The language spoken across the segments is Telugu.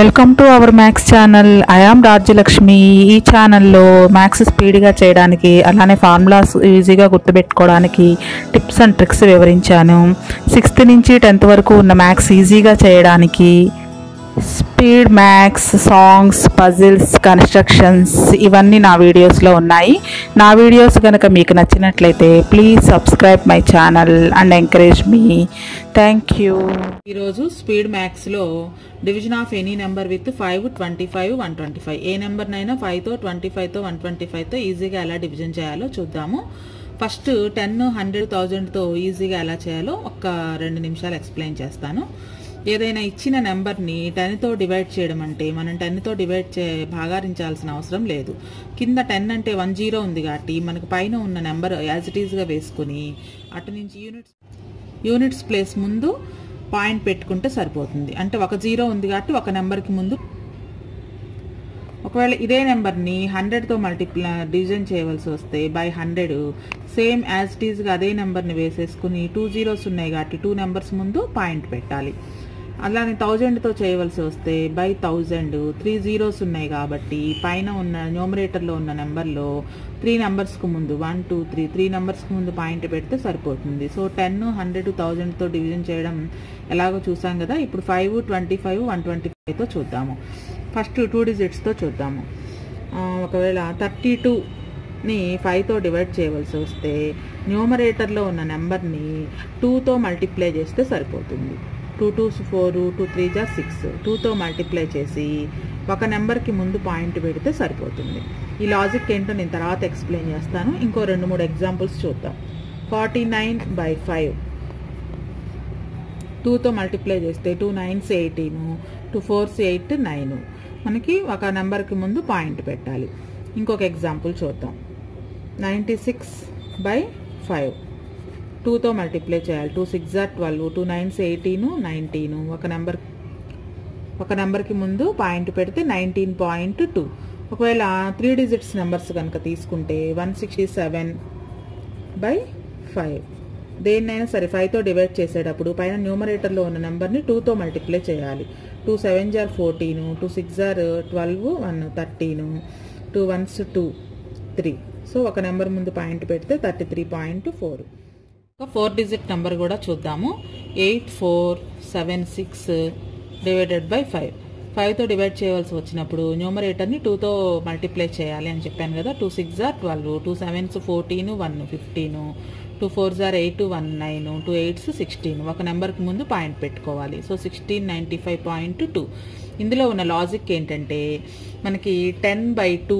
welcome to our maths channel I am Rajyalakshmi ఈ ఛానల్లో మ్యాథ్స్ స్పీడ్గా చేయడానికి అలానే ఫార్ములాస్ ఈజీగా గుర్తుపెట్టుకోవడానికి టిప్స్ అండ్ ట్రిక్స్ వివరించాను సిక్స్త్ నుంచి టెన్త్ వరకు ఉన్న మ్యాథ్స్ ఈజీగా చేయడానికి speed maths songs puzzles constructions ఇవన్నీ నా వీడియోస్లో ఉన్నాయి నా వీడియోస్ కనుక మీకు నచ్చినట్లయితే please subscribe my channel and encourage మీ థ్యాంక్ యూ ఈరోజు స్పీడ్ మ్యాథ్స్లో division of any number with five twenty five one twenty five ఏ నెంబర్నైనా ఫైవ్తో ట్వంటీ ఫైవ్తో వన్ ట్వంటీ ఫైవ్తో ఈజీగా ఎలా డివిజన్ చేయాలో చూద్దాము ఫస్ట్ టెన్ హండ్రెడ్ థౌజండ్తో ఈజీగా ఎలా చేయాలో ఒక రెండు నిమిషాలు ఎక్స్ప్లెయిన్ చేస్తాను ఏదైనా ఇచ్చిన నెంబర్ని టెన్తో డివైడ్ చేయడం అంటే మనం టెన్తో డివైడ్ చే భాగారించాల్సిన అవసరం లేదు కింద టెన్ అంటే వన్ జీరో ఉంది కాబట్టి మనకు పైన ఉన్న నెంబర్ యాజ్ ఇట్ ఈస్గా వేసుకుని అటు నుంచి యూనిట్స్ యూనిట్స్ ప్లేస్ ముందు పాయింట్ పెట్టుకుంటే సరిపోతుంది అంటే ఒక జీరో ఉంది కాబట్టి ఒక నెంబర్కి ముందు ఒకవేళ ఇదే నెంబర్ని హండ్రెడ్తో మల్టిప్లా డివిజన్ చేయవలసి వస్తే by hundred same as it ఈస్గా అదే నెంబర్ని వేసేసుకుని టూ జీరోస్ ఉన్నాయి కాబట్టి టూ నెంబర్స్ ముందు పాయింట్ పెట్టాలి అలానే థౌజండ్తో చేయవలసి వస్తే బై థౌజండ్ త్రీ జీరోస్ ఉన్నాయి కాబట్టి పైన ఉన్న న్యూమరేటర్లో ఉన్న నెంబర్లో త్రీ నెంబర్స్కి ముందు వన్ టూ త్రీ త్రీ నెంబర్స్కి ముందు పాయింట్ పెడితే సరిపోతుంది సో టెన్ హండ్రెడ్ థౌజండ్తో డివిజన్ చేయడం ఎలాగో చూసాం కదా ఇప్పుడు five twenty five one twenty ఫైవ్తో చూద్దాము ఫస్ట్ టూ డిజిట్స్తో చూద్దాము ఆ, ఒకవేళ థర్టీ టూని ఫైవ్తో డివైడ్ చేయవలసి వస్తే న్యూమరేటర్లో ఉన్న నెంబర్ని టూతో మల్టిప్లై చేస్తే సరిపోతుంది two twos four two three are six టూతో మల్టిప్లై చేసి ఒక నెంబర్కి ముందు పాయింట్ పెడితే సరిపోతుంది ఈ లాజిక్ ఏంటో నేను తర్వాత ఎక్స్ప్లెయిన్ చేస్తాను ఇంకో రెండు మూడు ఎగ్జాంపుల్స్ చూద్దాం ఫార్టీ నైన్ బై ఫైవ్ టూతో మల్టిప్లై చేస్తే two nines eighteen two fours eight nine మనకి ఒక నెంబర్కి ముందు పాయింట్ పెట్టాలి ఇంకొక ఎగ్జాంపుల్ చూద్దాం నైంటీ సిక్స్ బై ఫైవ్ టూతో మల్టిప్లై చేయాలి two six or twelve two nines eighteen nineteen ఒక నెంబర్ ఒక నెంబర్కి ముందు పాయింట్ పెడితే నైన్టీన్ పాయింట్ టూ ఒకవేళ త్రీ డిజిట్స్ నెంబర్స్ కనుక తీసుకుంటే one sixty seven by five దేన్నైనా సరే ఫైవ్తో డివైడ్ చేసేటప్పుడు పైన న్యూమరేటర్లో ఉన్న నెంబర్ని టూతో మల్టిప్లై చేయాలి two seven are fourteen two six are twelve one thirteen two ones two three so ఒక నెంబర్ ముందు పాయింట్ పెడితే థర్టీ త్రీ పాయింట్ ఫోర్ ఒక ఫోర్ డిజిట్ నెంబర్ కూడా చూద్దాము eight four seven six divided by five ఫైవ్తో డివైడ్ చేయవలసి వచ్చినప్పుడు న్యూమరేటర్ని టూతో మల్టిప్లై చేయాలి అని చెప్పాను కదా two six are twelve two sevens fourteen one fifteen two four are eight one nine two eights sixteen ఒక నెంబర్కి ముందు పాయింట్ పెట్టుకోవాలి so sixteen ninety five point two ఇందులో ఉన్న లాజిక్ ఏంటంటే మనకి ten by two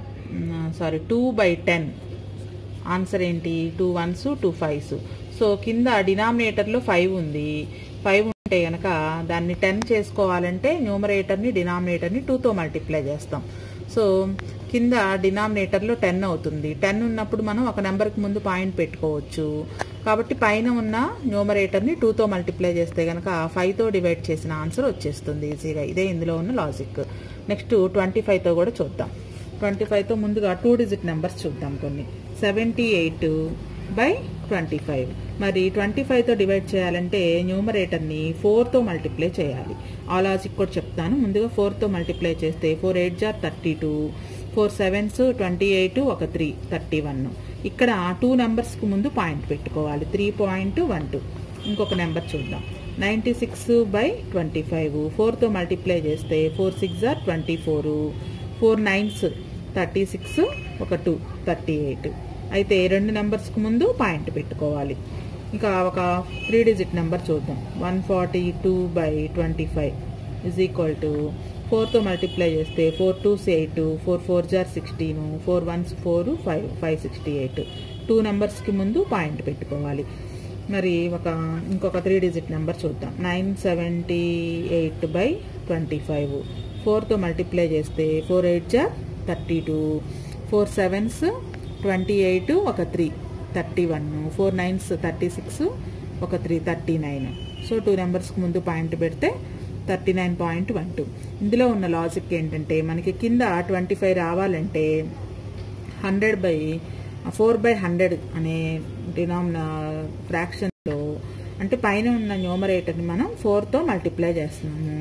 sorry two by ten answer ఏంటి two ones two fives so కింద డినామినేటర్లో ఫైవ్ ఉంది ఫైవ్ ఉంటే కనుక దాన్ని టెన్ చేసుకోవాలంటే న్యూమరేటర్ని డినామినేటర్ని టూతో మల్టిప్లై చేస్తాం సో కింద డినామినేటర్లో టెన్ అవుతుంది టెన్ ఉన్నప్పుడు మనం ఒక నెంబర్కి ముందు పాయింట్ పెట్టుకోవచ్చు కాబట్టి పైన ఉన్న న్యూమరేటర్ని టూతో మల్టిప్లై చేస్తే కనుక ఫైవ్తో డివైడ్ చేసిన ఆన్సర్ వచ్చేస్తుంది ఈజీగా ఇదే ఇందులో ఉన్న లాజిక్ నెక్స్ట్ ట్వంటీ ఫైవ్తో కూడా చూద్దాం ట్వంటీ ఫైవ్తో ముందుగా టూ డిజిట్ నెంబర్స్ చూద్దాం కొన్ని seventy eight by twenty five మరి ట్వంటీ ఫైవ్తో డివైడ్ చేయాలంటే న్యూమరేటర్ని ఫోర్తో మల్టిప్లై చేయాలి ఆ లాజిక్ కూడా చెప్తాను ముందుగా ఫోర్తో మల్టిప్లై చేస్తే four eight are thirty two four sevens twenty eight ఒక త్రీ థర్టీ వన్ ఇక్కడ టూ నెంబర్స్కి ముందు పాయింట్ పెట్టుకోవాలి త్రీ పాయింట్ వన్ టూ ఇంకొక నెంబర్ చూద్దాం ninety six by twenty five ఫోర్తో మల్టిప్లై చేస్తే four six or twenty four four nines thirty six ఒక టూ థర్టీ ఎయిట్ అయితే రెండు నెంబర్స్కి ముందు పాయింట్ పెట్టుకోవాలి ఇంకా ఒక త్రీ డిజిట్ నెంబర్ చూద్దాం one forty two by twenty five is equal to ఫోర్తో మల్టిప్లై చేస్తే four twos eight four four are sixteen four ones four five five sixty eight two నెంబర్స్కి ముందు పాయింట్ పెట్టుకోవాలి మరి ఒక ఇంకొక త్రీ డిజిట్ నెంబర్ చూద్దాం nine seventy eight by twenty five ఫోర్తో మల్టిప్లై చేస్తే four eight are thirty two four sevens twenty eight ఒక three thirty one four nines thirty six ఒక three thirty nine so two నెంబర్స్కి ముందు పాయింట్ పెడితే thirty nine point one two ఇందులో ఉన్న లాజిక్ ఏంటంటే మనకి కింద ట్వంటీ ఫైవ్ రావాలంటే hundred by four by hundred అనే డినామిన ఫ్రాక్షన్లో అంటే పైన ఉన్న న్యూమరేటర్ని మనం ఫోర్తో మల్టిప్లై చేస్తున్నాము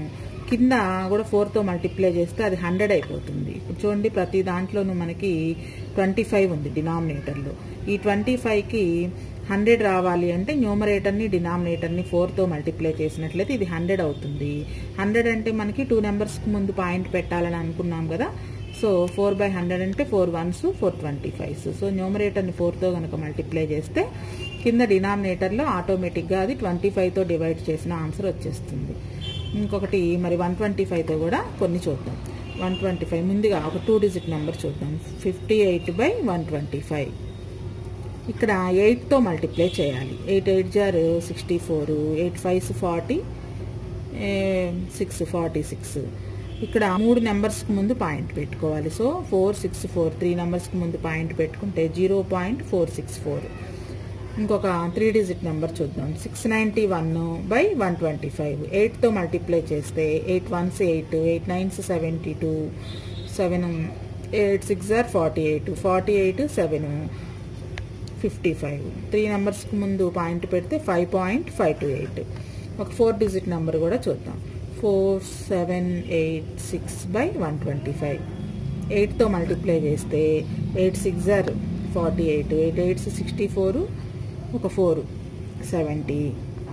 కింద కూడా ఫోర్తో మల్టిప్లై చేస్తే అది హండ్రెడ్ అయిపోతుంది ఇప్పుడు చూడండి ప్రతి దాంట్లోనూ మనకి ట్వంటీ ఫైవ్ ఉంది డినామినేటర్లో ఈ ట్వంటీ ఫైవ్కి హండ్రెడ్ రావాలి అంటే న్యూమరేటర్ని డినామినేటర్ని ఫోర్తో మల్టిప్లై చేసినట్లయితే ఇది హండ్రెడ్ అవుతుంది హండ్రెడ్ అంటే మనకి టూ నెంబర్స్కి ముందు పాయింట్ పెట్టాలని అనుకున్నాం కదా సో ఫోర్ బై హండ్రెడ్ అంటే four ones four twenty fives so న్యూమరేటర్ని ఫోర్తో కనుక మల్టిప్లై చేస్తే కింద డినామినేటర్లో ఆటోమేటిక్గా అది ట్వంటీ ఫైవ్తో డివైడ్ చేసిన ఆన్సర్ వచ్చేస్తుంది ఇంకొకటి మరి వన్ ట్వంటీ ఫైవ్తో కూడా కొన్ని చూద్దాం వన్ ట్వంటీ ఫైవ్ ముందుగా ఒక టూ డిజిట్ నెంబర్ చూద్దాం fifty eight by one twenty five ఇక్కడ ఎయిట్తో మల్టిప్లై చేయాలి ఎయిట్ ఎయిట్ జార్ sixty four eight fives forty six forty six ఇక్కడ మూడు నెంబర్స్కి ముందు పాయింట్ పెట్టుకోవాలి so four six four three నెంబర్స్కి ముందు పాయింట్ పెట్టుకుంటే zero point four six four ఇంకొక త్రీ డిజిట్ నెంబర్ చూద్దాం six ninety one by one twenty five ఎయిట్తో మల్టిప్లై చేస్తే eight ones eight eight nines seventy two seven eight six are forty eight forty eight seven fifty five three నెంబర్స్కి ముందు పాయింట్ పెడితే five point five two eight ఒక ఫోర్ డిజిట్ నెంబర్ కూడా చూద్దాం four seven eight six by one twenty five ఎయిట్తో మల్టిప్లై చేస్తే eight six are forty eight eight eights sixty four ఒక ఫోర్ సెవెంటీ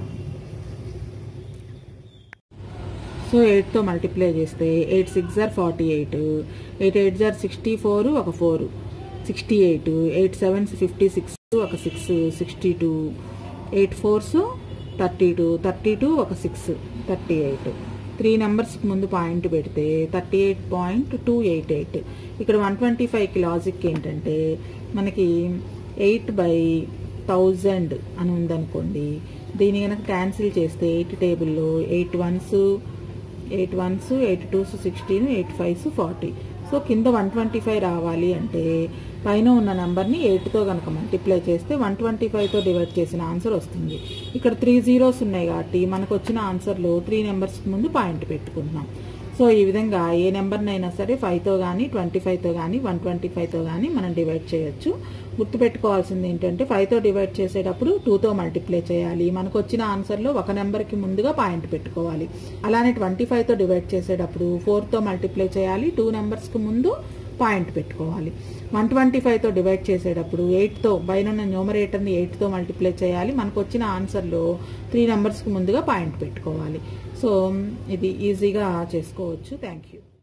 సో ఎయిట్తో మల్టిప్లై చేస్తే eight six are forty eight eight eight జార్ సిక్స్టీ ఫోర్ ఒక four sixty eight eight sevens fifty six ఒక six sixty two eight fours thirty two thirty two ఒక సిక్స్ థర్టీ ఎయిట్ త్రీ నెంబర్స్కి ముందు పాయింట్ పెడితే thirty eight point two eight eight ఇక్కడ వన్ ట్వంటీ ఫైవ్కి లాజిక్ ఏంటంటే మనకి ఎయిట్ బై థౌజండ్ అని ఉందనుకోండి దీన్ని కనుక క్యాన్సిల్ చేస్తే ఎయిట్ టేబుల్లో eight ones eight ones eight twos sixteen eight fives forty so కింద వన్ ట్వంటీ ఫైవ్ రావాలి అంటే పైన ఉన్న నెంబర్ని ఎయిట్తో కనుక మల్టిప్లై చేస్తే వన్ ట్వంటీ ఫైవ్తో డివైడ్ చేసిన ఆన్సర్ వస్తుంది ఇక్కడ త్రీ జీరోస్ ఉన్నాయి కాబట్టి మనకు వచ్చిన ఆన్సర్లో త్రీ నెంబర్స్కి ముందు పాయింట్ పెట్టుకుంటున్నాం సో ఈ విధంగా ఏ నెంబర్నైనా సరే ఫైవ్తో కానీ ట్వంటీ ఫైవ్తో కానీ వన్ ట్వంటీ ఫైవ్తో కానీ మనం డివైడ్ చేయొచ్చు గుర్తుపెట్టుకోవాల్సింది ఏంటంటే ఫైవ్తో డివైడ్ చేసేటప్పుడు టూతో మల్టిప్లై చేయాలి మనకు వచ్చిన ఆన్సర్లో ఒక నెంబర్కి ముందుగా పాయింట్ పెట్టుకోవాలి అలానే ట్వంటీ ఫైవ్తో డివైడ్ చేసేటప్పుడు ఫోర్తో మల్టిప్లై చేయాలి టూ నెంబర్స్కి ముందు పాయింట్ పెట్టుకోవాలి వన్ ట్వంటీ ఫైవ్తో డివైడ్ చేసేటప్పుడు ఎయిట్తో పైన ఉన్న న్యూమరేటర్ని ఎయిట్తో మల్టిప్లై చేయాలి మనకు వచ్చిన ఆన్సర్లో త్రీ నెంబర్స్కి ముందుగా పాయింట్ పెట్టుకోవాలి సో ఇది ఈజీగా చేసుకోవచ్చు థ్యాంక్ యూ